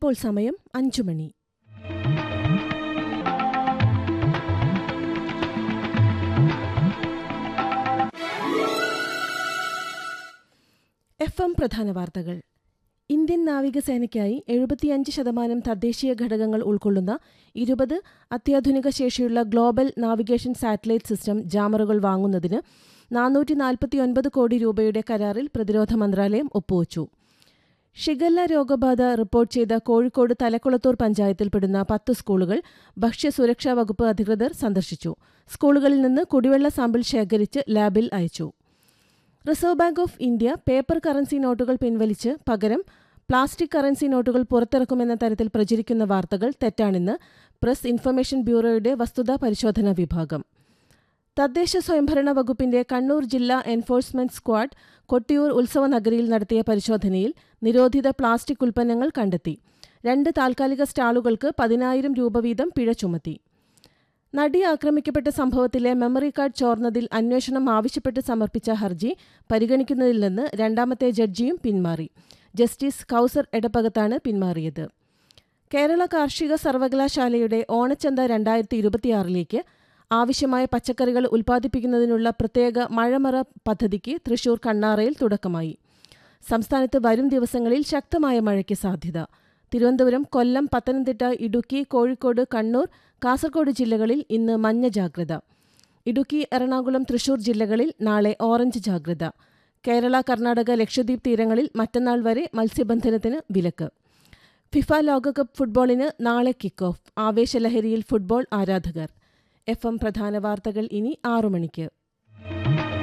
ഇപ്പോൾ സമയം അഞ്ചു മണി F M പ്രധാന വാർത്തകൾ ഇന്ത്യൻ നാവികസേനയ്ക്കായി എഴുപത്തിയഞ്ച് ശതമാനം തദ്ദേശീയ ഘടകങ്ങൾ ഉൾക്കൊള്ളുന്ന ഇരുപത് അത്യാധുനിക ശേഷിയുള്ള ഗ്ലോബൽ നാവിഗേഷൻ സാറ്റലൈറ്റ് സിസ്റ്റം ജാമറുകൾ വാങ്ങുന്നതിന് നാനൂറ്റി നാൽപ്പത്തിയൊൻപത് കോടി രൂപയുടെ കരാറിൽ പ്രതിരോധ മന്ത്രാലയം ഒപ്പുവച്ചു ഷിഗല്ല രോഗബാധ റിപ്പോർട്ട് ചെയ്ത കോഴിക്കോട് തലക്കുളത്തൂർ പഞ്ചായത്തിൽപ്പെടുന്ന പത്ത് സ്കൂളുകൾ ഭക്ഷ്യസുരക്ഷാ വകുപ്പ് അധികൃതർ സന്ദർശിച്ചു സ്കൂളുകളിൽ നിന്ന് കുടിവെള്ള സാമ്പിൾ ശേഖരിച്ച് ലാബിൽ അയച്ചു Reserve Bank of India paper currency നോട്ടുകൾ പിൻവലിച്ച് പകരം പ്ലാസ്റ്റിക് കറൻസി നോട്ടുകൾ പുറത്തിറക്കുമെന്ന തരത്തിൽ പ്രചരിക്കുന്ന വാർത്തകൾ തെറ്റാണെന്ന് പ്രസ് ഇൻഫർമേഷൻ ബ്യൂറോയുടെ വസ്തുതാ പരിശോധനാ വിഭാഗം തദ്ദേശ സ്വയംഭരണ വകുപ്പിന്റെ കണ്ണൂർ ജില്ലാ എൻഫോഴ്സ്മെന്റ് സ്ക്വാഡ് കൊട്ടിയൂർ ഉത്സവ നഗരിയിൽ നടത്തിയ പരിശോധനയിൽ നിരോധിത പ്ലാസ്റ്റിക് ഉൽപ്പന്നങ്ങൾ കണ്ടെത്തി രണ്ട് താൽക്കാലിക സ്റ്റാളുകൾക്ക് പതിനായിരം രൂപ വീതം പിഴ ചുമത്തി നടി ആക്രമിക്കപ്പെട്ട സംഭവത്തിലെ മെമ്മറി കാർഡ് ചോർന്നതിൽ അന്വേഷണം ആവശ്യപ്പെട്ട് സമർപ്പിച്ച ഹർജി പരിഗണിക്കുന്നതിൽ നിന്ന് രണ്ടാമത്തെ ജഡ്ജിയും പിന്മാറി ജസ്റ്റിസ് കൌസർ എടപ്പകത്താണ് പിന്മാറിയത് കേരള കാർഷിക സർവകലാശാലയുടെ ഓണച്ചന്ത രണ്ടായിരത്തി ഇരുപത്തിയാറിലേക്ക് ആവശ്യമായ പച്ചക്കറികൾ ഉൽപ്പാദിപ്പിക്കുന്നതിനുള്ള പ്രത്യേക മഴമറ പദ്ധതിക്ക് തൃശൂർ കണ്ണാറയിൽ തുടക്കമായി സംസ്ഥാനത്ത് വരും ദിവസങ്ങളിൽ ശക്തമായ മഴയ്ക്ക് സാധ്യത തിരുവനന്തപുരം കൊല്ലം പത്തനംതിട്ട ഇടുക്കി കോഴിക്കോട് കണ്ണൂർ കാസർഗോഡ് ജില്ലകളിൽ ഇന്ന് മഞ്ഞ ജാഗ്രത ഇടുക്കി എറണാകുളം തൃശൂർ ജില്ലകളിൽ നാളെ ഓറഞ്ച് ജാഗ്രത കേരള കർണാടക ലക്ഷദ്വീപ് തീരങ്ങളിൽ മറ്റന്നാൾ വരെ മത്സ്യബന്ധനത്തിന് വിലക്ക് ഫിഫ ലോകകപ്പ് ഫുട്ബോളിന് നാളെ കിക്ക് ഓഫ് ആവേശലഹരിയിൽ ഫുട്ബോൾ ആരാധകർ എഫ് എം പ്രധാന വാർത്തകൾ ഇനി ആറു മണിക്ക്